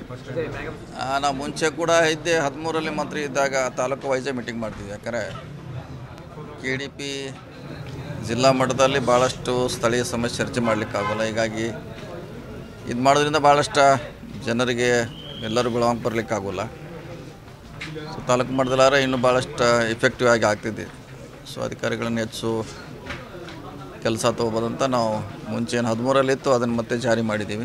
ಆ, ನಾವು ಮುಂಚೆ ಕೂಡ ಇದ್ದೆ ಹದಿಮೂರಲ್ಲಿ ಮಂತ್ರಿ ಇದ್ದಾಗ ತಾಲೂಕು ವೈಸೇ ಮೀಟಿಂಗ್ ಮಾಡ್ತೀವಿ ಯಾಕಂದರೆ ಕೆ ಡಿ ಪಿ ಜಿಲ್ಲಾ ಮಟ್ಟದಲ್ಲಿ ಭಾಳಷ್ಟು ಸ್ಥಳೀಯ ಸಮಸ್ಯೆ ಚರ್ಚೆ ಮಾಡಲಿಕ್ಕಾಗೋಲ್ಲ ಹೀಗಾಗಿ ಇದು ಮಾಡೋದ್ರಿಂದ ಭಾಳಷ್ಟು ಜನರಿಗೆ ಎಲ್ಲರೂ ಗುಳವಂಗೆ ಬರಲಿಕ್ಕಾಗೋಲ್ಲ ಸೊ ತಾಲೂಕು ಮಟ್ಟದಲ್ಲಾದ್ರೆ ಇನ್ನೂ ಭಾಳಷ್ಟು ಇಫೆಕ್ಟಿವ್ ಆಗಿ ಆಗ್ತಿದೆ ಸೊ ಅಧಿಕಾರಿಗಳನ್ನು ಹೆಚ್ಚು ಕೆಲಸ ತೊಗೋಬೋದಂತ ನಾವು ಮುಂಚೆ ಏನು ಹದಿಮೂರಲ್ಲಿತ್ತು ಅದನ್ನು ಮತ್ತೆ ಜಾರಿ ಮಾಡಿದ್ದೀವಿ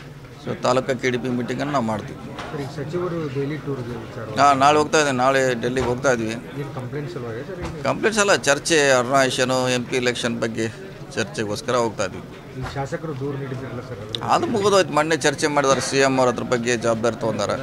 so taluk K D P ಮೀಟಿಂಗನ್ನು ನಾವು ಮಾಡ್ತೀವಿ ಸರ್ ಈಗ ಸಚಿವರು ದೆಹಲಿ ಟೂರ್ಗೆ ವಿಚಾರ ಹಾಂ ನಾಳೆ ಹೋಗ್ತಾ ಇದ್ದೀವಿ ನಾಳೆ ಡೆಲ್ಲಿಗೆ ಹೋಗ್ತಾ ಇದ್ವಿ ಏನು ಕಂಪ್ಲೇಂಟ್ಸ್ ಸಲುವಾಗಿ ಸರ್ ಈಗ ಕಂಪ್ಲೀಟ್ಸ್ ಎಲ್ಲ ಚರ್ಚೆ ಅರುಣಾಯಿಷನು ಎಂ ಪಿ ಎಲೆಕ್ಷನ್ ಬಗ್ಗೆ ಚರ್ಚೆಗೋಸ್ಕರ ಹೋಗ್ತಾ ಇದ್ವಿ ಈಗ ಶಾಸಕರು ದೂರು ನೀಡಿದ್ರಲ್ಲ ಸರ್ ಅದ್ರ ಅದು ಮುಗಿದೋಯ್ತು ಮೊನ್ನೆ ಚರ್ಚೆ ಮಾಡಿದ್ದಾರೆ ಸಿ ಎಮ್ ಅವ್ರ ಅದ್ರ ಬಗ್ಗೆ ಜವಾಬ್ದಾರಿ ತೊಗೊಂಡಾರೆ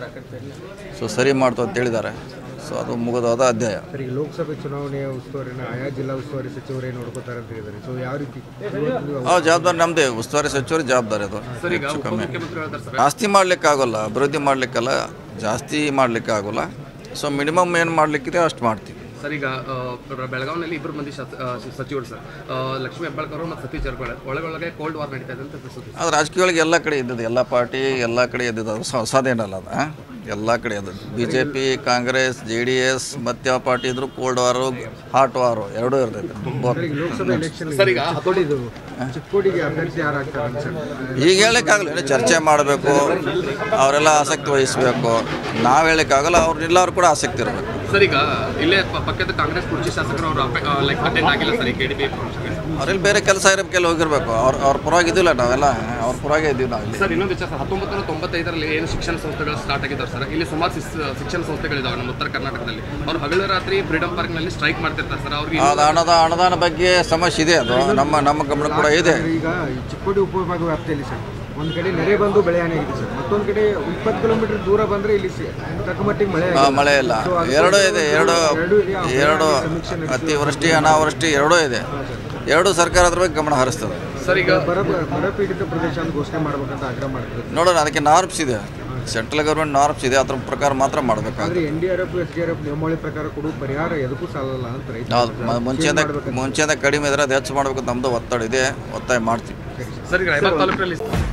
ಸೊ ಸರಿ ಮಾಡ್ತು ಅಂತ ಹೇಳಿದ್ದಾರೆ ಸೊ ಅದು ಮುಗಿದೋದ ಅಧ್ಯಾಯ ಸರ್ ಈಗ ಲೋಕಸಭೆ ಚುನಾವಣೆಯ ಉಸ್ತುವಾರಿನ ಆಯಾ ಜಿಲ್ಲಾ ಉಸ್ತುವಾರಿ ಸಚಿವರೇ ನೋಡ್ಕೋತಾರೆ ಅಂತ ಹೇಳಿದ್ದಾರೆ ಸೊ ಯಾವ ರೀತಿ ಇವತ್ತು ನೀವು ಆ ಜವಾಬ್ದಾರಿ ನಮ್ಮದೇ ಉಸ್ತುವಾರಿ ಸಚಿವರು ಜವಾಬ್ದಾರಿ ಅದು ಹೆಚ್ಚು ಕಮ್ಮಿ ಜಾಸ್ತಿ ಮಾಡಲಿಕ್ಕಾಗೋಲ್ಲ ಅಭಿವೃದ್ಧಿ ಮಾಡಲಿಕ್ಕಲ್ಲ ಜಾಸ್ತಿ ಮಾಡಲಿಕ್ಕೆ ಆಗೋಲ್ಲ ಸೊ ಮಿನಿಮಮ್ ಏನು ಮಾಡಲಿಕ್ಕಿದೆ ಅಷ್ಟು ಮಾಡ್ತೀವಿ ಸರ್ ಈಗ ಆ, ಬೆಳಗಾವಿನಲ್ಲಿ ಇಬ್ಬರು ಮಂದಿ ಶಾಸ ಆ, ಸಚಿವರು ಸರ್ ಆ, ಲಕ್ಷ್ಮೀ ಹೆಬ್ಬಾಳ್ಕರ್ ಅವರು ಮತ್ತು ಸತೀಶ್ ಜಾರಕಿಹೊಳಿ ಒಳಗೊಳಗೆ ಕೋಲ್ಡ್ ವಾರ್ ನಡೀತಾ ಇದೆ ಅಂತ ಸುದ್ದಿ ಅದು ರಾಜಕೀಯಗಳಿಗೆ ಎಲ್ಲ ಕಡೆ ಇದ್ದದ್ದು ಎಲ್ಲ ಪಾರ್ಟಿ ಎಲ್ಲ ಕಡೆ ಇದ್ದದ್ದು ಅದು ಹೊಸ- ಹೊಸದೇನಲ್ಲ ಅದು ಆ? ಎಲ್ಲ ಕಡೆ ಇದ್ದದ್ದು B J P Congress J D S ಮತ್ತೆ ಯಾವ ಪಾರ್ಟಿ ಇದ್ರು ಕೋಲ್ಡ್ ವಾರು ಹಾಟ್ ವಾರು ಎರಡೂ ಇರ್ತೈತೆ ಸರ್ ಈಗ ಲೋಕಸಭೆ ಎಲೆಕ್ಷನ್ ಸರ್ ಈಗ ಚಿಕ್ಕೋಡಿದು ಚಿಕ್ಕೋಡಿಗೆ ಅಭ್ಯರ್ಥಿ ಯಾರಾಗ್ತಾರೆ ಸರ್ ಈಗ ಹೇಳಕ್ಕಾಗಲ್ಲ ಚರ್ಚೆ ಮಾಡಬೇಕು ಅವರೆಲ್ಲ ಆಸಕ್ತಿ ವಹಿಸಬೇಕು ನಾವು ಹೇಳಕ್ಕಾಗಲ್ಲ ಅವ್ರು ಎಲ್ಲರೂ ಕೂಡ ಆಸಕ್ತಿ ಇರಬೇಕು ಸರ್ ಈಗ ಇಲ್ಲೇ ಪ- ಪಕ್ಕದ ಕಾಂಗ್ರೆಸ್ ಕುರ್ಚಿ ಶಾಸಕರು ಅವರು ಲೈಕ್ ಅಟೆಂಡ್ ಆಗಿಲ್ಲ ಸರ್ ಈ ಕೆ ಡಿ ಪಿ ಅವ್ರಲ್ಲಿ ಬೇರೆ ಕೆಲಸ ಇರಬೇಕೆಲ್ಲ ಹೋಗಿರ್ಬೇಕು ಅವ್ರ ಅವ್ರ ಪರವಾಗಿ ಇದ್ದಿಲ್ಲ ನಾವೆಲ್ಲ ಅವ್ರ ಪರವಾಗೇ ಇದ್ದೀವಿ ನಾವು ಇಲ್ಲಿ ಸರ್ ಇನ್ನೊಂದು ವಿಚಾರ ಸರ್ ಹತ್ತೊಂಬತ್ತು ನೂರ ತೊಂಬತ್ತೈದರಲ್ಲಿ ಏನು ಶಿಕ್ಷಣ ಸಂಸ್ಥೆಗಳು ಸ್ಟಾರ್ಟ್ ಆಗಿದ್ದಾವೆ ಸರ್ ಇಲ್ಲಿ ಸುಮಾರು ಶಿಸ್- ಶಿಕ್ಷಣ ಸಂಸ್ಥೆಗಳಿದಾವೆ ನಮ್ಮ ಉತ್ತರ ಕರ್ನಾಟಕದಲ್ಲಿ ಅವ್ರು ಹಗಲು ರಾತ್ರಿ ಫ್ರೀಡಮ್ ಪಾರ್ಕ್ನಲ್ಲಿ ಸ್ಟ್ರೈಕ್ ಮಾಡ್ತಿರ್ತಾರೆ ಸರ್ ಅವ್ರಿಗೆ ಅದು ಹಣದ ಅನುದಾನ ಬಗ್ಗೆ ಸಮಸ್ಯೆ ಇದೆ ಅದು ನಮ್ಮ ನಮ್ಮ ಗಮನ ಕೂಡ ಇದೆ ಈಗ ಈ ಚಿಕ್ಕೋಡಿ ಉಪವಿಭಾಗ ವ್ಯಾಪ್ತಿಯಲ್ಲಿ ಸರ್ ಒಂದು ಕಡೆ ನೆರೆ ಬಂದು ಬೆಳೆ ಹಾನಿಯಾಗಿದೆ ಸರ್ ಮತ್ತೊಂದು ಕಡೆ ಇಪ್ಪತ್ತು ಕಿಲೋಮೀಟರ್ ದೂರ ಬಂದರೆ ಇಲ್ಲಿ ಸಿ- ತಕ್ಕ ಮಟ್ಟಿಗೆ ಮಳೆ ಆ, ಆಗಿದೆ. ಮಳೆ ಇಲ್ಲ So ಅದಕ್ಕೆ ಎರಡೂ ಇದೆ ಎರಡು ಎರಡೂ ಇದೆ. ಆ ಎರಡು ಸಮೀಕ್ಷೆ ನಡೆಸಿ- ಅತಿವೃಷ್ಟಿ ಅನಾವೃಷ್ಟಿ ಎರಡೂ ಇದೆ ಎರಡೂ ಸರ್ಕಾರ ಅದ್ರ ಬಗ್ಗೆ ಗಮನ ಹರಿಸ್ತದೆ ಸರ್ ಈಗ ಬರ ಬರಪೀಡಿತ ಪ್ರದೇಶ ಅಂತ ಘೋಷಣೆ ಮಾಡ್ಬೇಕಂತ ಆಗ್ರಹ ಮಾಡಿದ್ರು ನೋಡೋಣ ಅದಕ್ಕೆ ನಾರ್ಮ್ಸ್ ಇದೆ ಸೆಂಟ್ರಲ್ ಗೌರ್ಮೆಂಟ್ ನಾರ್ಮ್ಸ್ ಇದೆ ಅದ್ರ ಪ್ರಕಾರ ಮಾತ್ರ ಮಾಡಬೇಕಾಗುತ್ತೆ ಆದ್ರೆ N D R F S D R F ನಿಯಮಾವಳಿ ಪ್ರಕಾರ ಕೊಡುವ ಪರಿಹಾರ ಎದಕ್ಕೂ ಸಾಲಲ್ಲ ಅಂತ ರೈತ ನಾವು ಮುಂಚೆಯಿಂದ ಮುಂಚೆಯಿಂದ ಕಡಿಮೆ ಇದ್ರೆ ಅದು ಹೆಚ್ಚು ಮಾಡಬೇಕು ನಮ್ಮದು ಒತ್ತಡ ಇದೆ ಒತ್ತಾಯ ಮಾಡ್ತೀವಿ ಸರ್ ಈಗ ರಾಯಬಾಗ್ ತಾಲೂಕಿನಲ್ಲಿ